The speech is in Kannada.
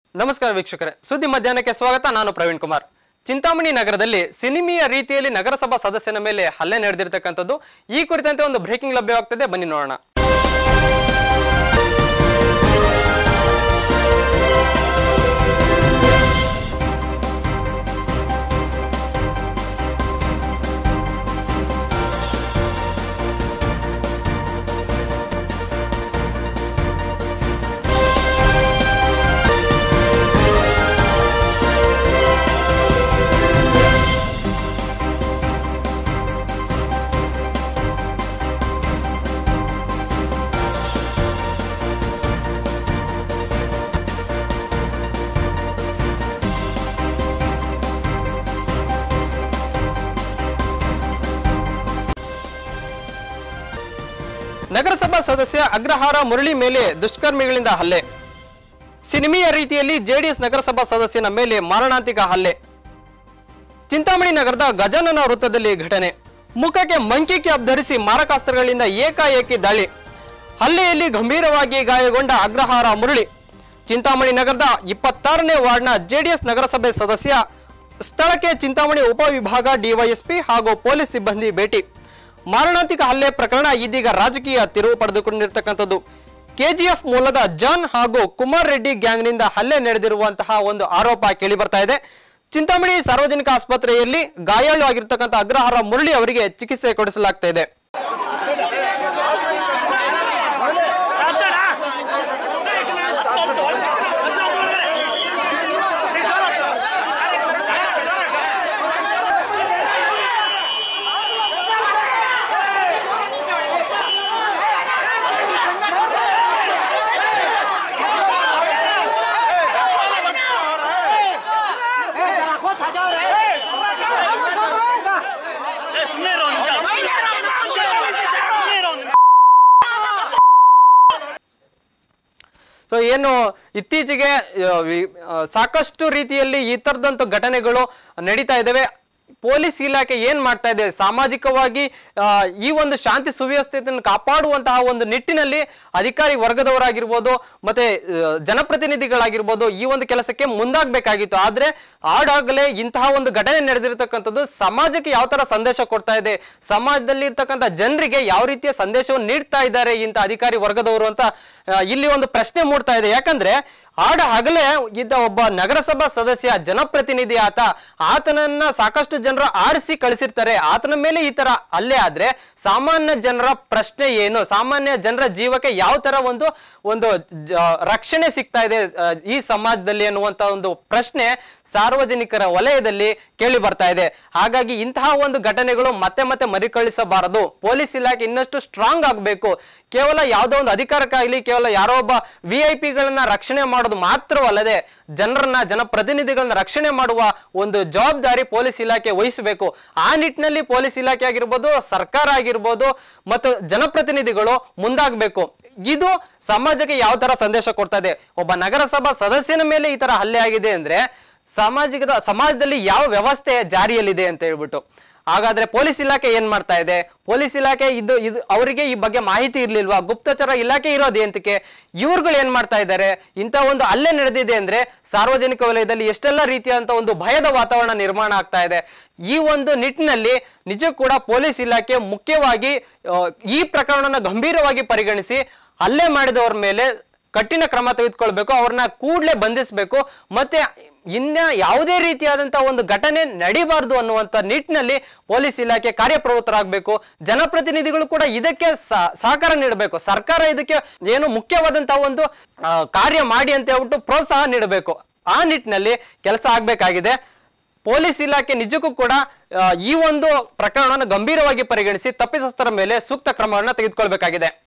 ನಮಸ್ಕಾರ ವೀಕ್ಷಕರೇ ಸುದ್ದಿ ಮಧ್ಯಾಹ್ನಕ್ಕೆ ಸ್ವಾಗತ ನಾನು ಪ್ರವೀಣ್ ಕುಮಾರ್ ಚಿಂತಾಮಣಿ ನಗರದಲ್ಲಿ ಸಿನಿಮೀಯ ರೀತಿಯಲ್ಲಿ ನಗರಸಭಾ ಸದಸ್ಯನ ಮೇಲೆ ಹಲ್ಲೆ ನಡೆದಿರ್ತಕ್ಕಂಥದ್ದು ಈ ಕುರಿತಂತೆ ಒಂದು ಬ್ರೇಕಿಂಗ್ ಲಭ್ಯವಾಗ್ತದೆ ಬನ್ನಿ ನೋಡೋಣ ನಗರಸಭಾ ಸದಸ್ಯ ಅಗ್ರಹಾರ ಮುರಳಿ ಮೇಲೆ ದುಷ್ಕರ್ಮಿಗಳಿಂದ ಹಲ್ಲೆ ಸಿನಿಮೀಯ ರೀತಿಯಲ್ಲಿ ಜೆಡಿಎಸ್ ನಗರಸಭಾ ಸದಸ್ಯನ ಮೇಲೆ ಮಾರಣಾಂತಿಕ ಹಲ್ಲೆ ಚಿಂತಾಮಣಿ ನಗರದ ಗಜಾನನ ವೃತ್ತದಲ್ಲಿ ಘಟನೆ ಮುಖಕ್ಕೆ ಮಂಕಿ ಕ್ಯಾಪ್ ಧರಿಸಿ ಮಾರಕಾಸ್ತ್ರಗಳಿಂದ ಏಕಾಏಕಿ ದಾಳಿ ಹಲ್ಲೆಯಲ್ಲಿ ಗಂಭೀರವಾಗಿ ಗಾಯಗೊಂಡ ಅಗ್ರಹಾರ ಮುರಳಿ ಚಿಂತಾಮಣಿ ನಗರದ ಇಪ್ಪತ್ತಾರನೇ ವಾರ್ಡ್ನ ಜೆಡಿಎಸ್ ನಗರಸಭೆ ಸದಸ್ಯ ಸ್ಥಳಕ್ಕೆ ಚಿಂತಾಮಣಿ ಉಪವಿಭಾಗ ಡಿವೈಎಸ್ಪಿ ಹಾಗೂ ಪೊಲೀಸ್ ಸಿಬ್ಬಂದಿ ಭೇಟಿ ಮಾರಣಾಂತಿಕ ಹಲ್ಲೆ ಪ್ರಕರಣ ಇದೀಗ ರಾಜಕೀಯ ತಿರುವು ಪಡೆದುಕೊಂಡಿರ್ತಕ್ಕಂಥದ್ದು ಕೆಜಿಎಫ್ ಮೂಲದ ಜಾನ್ ಹಾಗೂ ಕುಮಾರ್ ರೆಡ್ಡಿ ಗ್ಯಾಂಗ್ನಿಂದ ಹಲ್ಲೆ ನಡೆದಿರುವಂತಹ ಒಂದು ಆರೋಪ ಕೇಳಿ ಬರ್ತಾ ಇದೆ ಚಿಂತಾಮಣಿ ಸಾರ್ವಜನಿಕ ಆಸ್ಪತ್ರೆಯಲ್ಲಿ ಗಾಯಾಳು ಆಗಿರ್ತಕ್ಕಂಥ ಅಗ್ರಹಾರ ಮುರಳಿ ಅವರಿಗೆ ಚಿಕಿತ್ಸೆ ಕೊಡಿಸಲಾಗ್ತಾ ಇದೆ ಸುಮ್ಮನೆ ಇರೋ ನಿಮಿಷ ಸುಮ್ಮನೆ ಇರೋ ನಿಮಿಷ ಸೊ ಏನು ಇತ್ತೀಚೆಗೆ ಆ, ವಿ- ಆ, ಸಾಕಷ್ಟು ರೀತಿಯಲ್ಲಿ ಈ ಥರದಂತ ಘಟನೆಗಳು ನಡೀತಾ ಇದ್ದಾವೆ ಪೊಲೀಸ್ ಇಲಾಖೆ ಏನ್ ಮಾಡ್ತಾ ಇದೆ ಸಾಮಾಜಿಕವಾಗಿ ಆ, ಈ ಒಂದು ಶಾಂತಿ ಸುವ್ಯವಸ್ಥೆಯನ್ನು ಕಾಪಾಡುವಂತಹ ಒಂದು ನಿಟ್ಟಿನಲ್ಲಿ ಅಧಿಕಾರಿ ವರ್ಗದವರಾಗಿರ್ಬೋದು ಮತ್ತೆ ಆ, ಜನಪ್ರತಿನಿಧಿಗಳಾಗಿರ್ಬೋದು ಈ ಒಂದು ಕೆಲಸಕ್ಕೆ ಮುಂದಾಗಬೇಕಾಗಿತ್ತು ಆದ್ರೆ ಆಡಾಗಲೇ ಇಂತಹ ಒಂದು ಘಟನೆ ನಡೆದಿರತಕ್ಕಂಥದ್ದು ಸಮಾಜಕ್ಕೆ ಯಾವ ತರ ಸಂದೇಶ ಕೊಡ್ತಾ ಇದೆ ಸಮಾಜದಲ್ಲಿ ಇರ್ತಕ್ಕಂಥ ಜನರಿಗೆ ಯಾವ ರೀತಿಯ ಸಂದೇಶವನ್ನು ನೀಡ್ತಾ ಇದ್ದಾರೆ ಇಂಥ ಅಧಿಕಾರಿ ವರ್ಗದವರು ಅಂತ ಆ, ಇಲ್ಲಿ ಒಂದು ಪ್ರಶ್ನೆ ಮೂಡ್ತಾ ಇದೆ ಯಾಕಂದ್ರೆ ಆಡ ಹಗಲೇ ಇದ್ದ ಒಬ್ಬ ನಗರಸಭಾ ಸದಸ್ಯ ಜನಪ್ರತಿನಿಧಿ ಆತ ಆತನನ್ನ ಸಾಕಷ್ಟು ಜನರು ಆರಿಸಿ ಕಳಿಸಿರ್ತಾರೆ ಆತನ ಮೇಲೆ ಈ ತರ ಅಲ್ಲೇ ಆದ್ರೆ ಸಾಮಾನ್ಯ ಜನರ ಪ್ರಶ್ನೆ ಏನು ಸಾಮಾನ್ಯ ಜನರ ಜೀವಕ್ಕೆ ಯಾವ ತರ ಒಂದು ಒಂದು ಜ- ರಕ್ಷಣೆ ಸಿಗ್ತಾ ಇದೆ ಆ, ಈ ಸಮಾಜದಲ್ಲಿ ಅನ್ನುವಂತ ಒಂದು ಪ್ರಶ್ನೆ ಸಾರ್ವಜನಿಕರ ವಲಯದಲ್ಲಿ ಕೇಳಿ ಬರ್ತಾ ಇದೆ ಹಾಗಾಗಿ ಇಂತಹ ಒಂದು ಘಟನೆಗಳು ಮತ್ತೆ ಮತ್ತೆ ಮರುಕಳಿಸಬಾರದು ಪೊಲೀಸ್ ಇಲಾಖೆ ಇನ್ನಷ್ಟು ಸ್ಟ್ರಾಂಗ್ ಆಗಬೇಕು ಕೇವಲ ಯಾವುದೋ ಒಂದು ಅಧಿಕಾರಕ್ಕಾಗಲಿ ಕೇವಲ ಯಾರೋ ಒಬ್ಬ ವಿ ಐ ಪಿಗಳನ್ನ ರಕ್ಷಣೆ ಮಾಡೋದು ಮಾತ್ರವಲ್ಲದೆ ಜನರನ್ನ ಜನಪ್ರತಿನಿಧಿಗಳನ್ನ ರಕ್ಷಣೆ ಮಾಡುವ ಒಂದು ಜವಾಬ್ದಾರಿ ಪೊಲೀಸ್ ಇಲಾಖೆ ವಹಿಸಬೇಕು ಆ ನಿಟ್ಟಿನಲ್ಲಿ ಪೊಲೀಸ್ ಇಲಾಖೆ ಆಗಿರ್ಬೋದು ಸರ್ಕಾರ ಆಗಿರ್ಬೋದು ಮತ್ತು ಜನಪ್ರತಿನಿಧಿಗಳು ಮುಂದಾಗಬೇಕು ಇದು ಸಮಾಜಕ್ಕೆ ಯಾವ ತರ ಸಂದೇಶ ಕೊಡ್ತಾ ಇದೆ ಒಬ್ಬ ನಗರಸಭಾ ಸದಸ್ಯನ ಮೇಲೆ ಈ ತರ ಹಲ್ಲೆ ಆಗಿದೆ ಅಂದ್ರೆ ಸಾಮಾಜಿಕದ ಸಮಾಜದಲ್ಲಿ ಯಾವ ವ್ಯವಸ್ಥೆ ಜಾರಿಯಲ್ಲಿದೆ ಅಂತ ಹೇಳ್ಬಿಟ್ಟು ಹಾಗಾದ್ರೆ ಪೊಲೀಸ್ ಇಲಾಖೆ ಏನ್ ಮಾಡ್ತಾ ಇದೆ ಪೊಲೀಸ್ ಇಲಾಖೆ ಇದು ಇದು ಅವರಿಗೆ ಈ ಬಗ್ಗೆ ಮಾಹಿತಿ ಇರ್ಲಿಲ್ವಾ ಗುಪ್ತಚರ ಇಲಾಖೆ ಇರೋದು ಎಂತಕ್ಕೆ ಇವ್ರುಗಳು ಏನ್ ಮಾಡ್ತಾ ಇದ್ದಾರೆ ಇಂಥ ಒಂದು ಹಲ್ಲೆ ನಡೆದಿದೆ ಅಂದ್ರೆ ಸಾರ್ವಜನಿಕ ವಲಯದಲ್ಲಿ ಎಷ್ಟೆಲ್ಲ ರೀತಿಯಾದಂತ ಒಂದು ಭಯದ ವಾತಾವರಣ ನಿರ್ಮಾಣ ಆಗ್ತಾ ಇದೆ ಈ ಒಂದು ನಿಟ್ಟಿನಲ್ಲಿ ನಿಜ ಕೂಡ ಪೊಲೀಸ್ ಇಲಾಖೆ ಮುಖ್ಯವಾಗಿ ಆ, ಈ ಪ್ರಕರಣನ ಗಂಭೀರವಾಗಿ ಪರಿಗಣಿಸಿ ಹಲ್ಲೆ ಮಾಡಿದವರ ಮೇಲೆ ಕಠಿಣ ಕ್ರಮ ತೆಗೆದುಕೊಳ್ಬೇಕು ಅವ್ರನ್ನ ಕೂಡಲೇ ಬಂಧಿಸಬೇಕು ಮತ್ತೆ ಇನ್ನ ಯಾವುದೇ ರೀತಿಯಾದಂತಹ ಒಂದು ಘಟನೆ ನಡಿಬಾರ್ದು ಅನ್ನುವಂತ ನಿಟ್ಟಿನಲ್ಲಿ ಪೊಲೀಸ್ ಇಲಾಖೆ ಕಾರ್ಯಪ್ರವೃತ್ತರಾಗಬೇಕು ಜನಪ್ರತಿನಿಧಿಗಳು ಕೂಡ ಇದಕ್ಕೆ ಸ- ಸಹಕಾರ ನೀಡಬೇಕು ಸರ್ಕಾರ ಇದಕ್ಕೆ ಏನು ಮುಖ್ಯವಾದಂತಹ ಒಂದು ಆ, ಕಾರ್ಯ ಮಾಡಿ ಅಂತ ಹೇಳ್ಬಿಟ್ಟು ಪ್ರೋತ್ಸಾಹ ನೀಡಬೇಕು ಆ ನಿಟ್ಟಿನಲ್ಲಿ ಕೆಲಸ ಆಗ್ಬೇಕಾಗಿದೆ ಪೊಲೀಸ್ ಇಲಾಖೆ ನಿಜಕ್ಕೂ ಕೂಡ ಆ, ಈ ಒಂದು ಪ್ರಕರಣವನ್ನು ಗಂಭೀರವಾಗಿ ಪರಿಗಣಿಸಿ ತಪ್ಪಿತಸ್ಥರ ಮೇಲೆ ಸೂಕ್ತ ಕ್ರಮವನ್ನು ತೆಗೆದುಕೊಳ್ಬೇಕಾಗಿದೆ